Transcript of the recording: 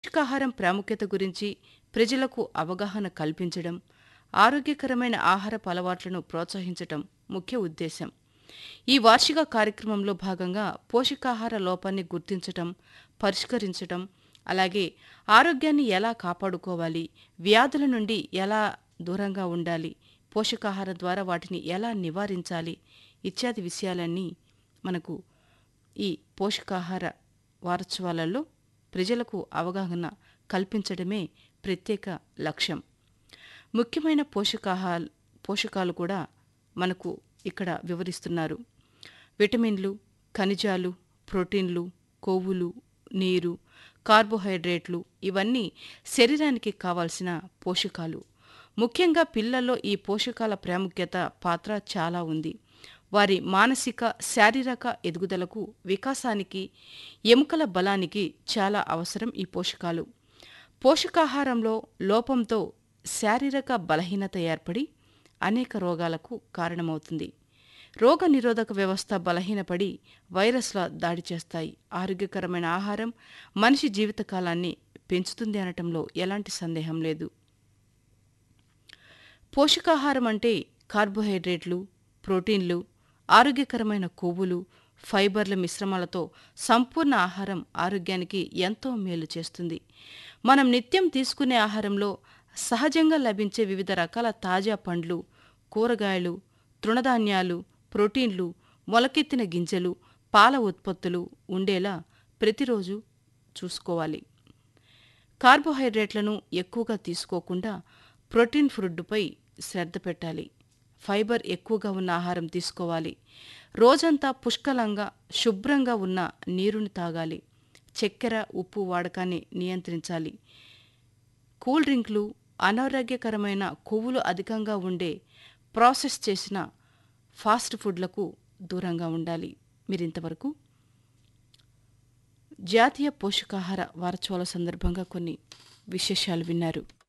పౌష్టికాహారం ప్రాముఖ్యత గురించి ప్రజలకు అవగాహన కల్పించడం ఆరోగ్యకరమైన ఆహారపు అలవాట్లను ప్రోత్సహించటం ముఖ్య ఉద్దేశం ఈ వార్షిక కార్యక్రమంలో భాగంగా పోషకాహార లోపాన్ని గుర్తించటం పరిష్కరించటం అలాగే ఆరోగ్యాన్ని ఎలా కాపాడుకోవాలి వ్యాధుల నుండి ఎలా దూరంగా ఉండాలి పోషకాహారం ద్వారా వాటిని ఎలా నివారించాలి ఇత్యాది విషయాలన్నీ మనకు ఈ పోషకాహార వారోత్సవాలలో ప్రజలకు అవగాహన కల్పించడమే ప్రత్యేక లక్ష్యం ముఖ్యమైన పోషకాహార పోషకాలు కూడా మనకు ఇక్కడ వివరిస్తున్నారు విటమిన్లు ఖనిజాలు ప్రోటీన్లు కొవ్వులు నీరు కార్బోహైడ్రేట్లు ఇవన్నీ శరీరానికి కావాల్సిన పోషకాలు ముఖ్యంగా పిల్లల్లో ఈ పోషకాల ప్రాముఖ్యత పాత్ర చాలా ఉంది వారి మానసిక శారీరక ఎదుగుదలకు వికాసానికి ఎముకల బలానికి చాలా అవసరం ఈ పోషకాలు పోషకాహారంలో లోపంతో శారీరక బలహీనత ఏర్పడి అనేక రోగాలకు కారణమవుతుంది రోగ నిరోధక వ్యవస్థ బలహీనపడి వైరస్ల దాడి చేస్తాయి ఆరోగ్యకరమైన ఆహారం మనిషి జీవితకాలాన్ని పెంచుతుంది అనటంలో ఎలాంటి సందేహం లేదు పోషకాహారం అంటే కార్బోహైడ్రేట్లు ప్రోటీన్లు ఆరోగ్యకరమైన కొవ్వులు ఫైబర్ల మిశ్రమాలతో సంపూర్ణ ఆహారం ఆరోగ్యానికి ఎంతో మేలు చేస్తుంది మనం నిత్యం తీసుకునే ఆహారంలో సహజంగా లభించే వివిధ రకాల తాజా పండ్లు కూరగాయలు తృణధాన్యాలు ప్రోటీన్లు మొలకెత్తిన గింజలు పాల ఉత్పత్తులు ఉండేలా ప్రతిరోజు చూసుకోవాలి కార్బోహైడ్రేట్లను ఎక్కువగా తీసుకోకుండా ప్రోటీన్ ఫుడ్పై శ్రద్ధ పెట్టాలి ఫైబర్ ఎక్కువగా ఉన్న ఆహారం తీసుకోవాలి రోజంతా పుష్కలంగా శుభ్రంగా ఉన్న నీరుని తాగాలి చక్కెర ఉప్పు వాడకాన్ని నియంత్రించాలి కూల్ డ్రింక్లు అనారోగ్యకరమైన కొవ్వులు అధికంగా ఉండే ప్రాసెస్ చేసిన ఫాస్ట్ ఫుడ్లకు దూరంగా ఉండాలి మీరింతవరకు జాతీయ పోషకాహార వారోత్సవాల సందర్భంగా కొన్ని విశేషాలు విన్నారు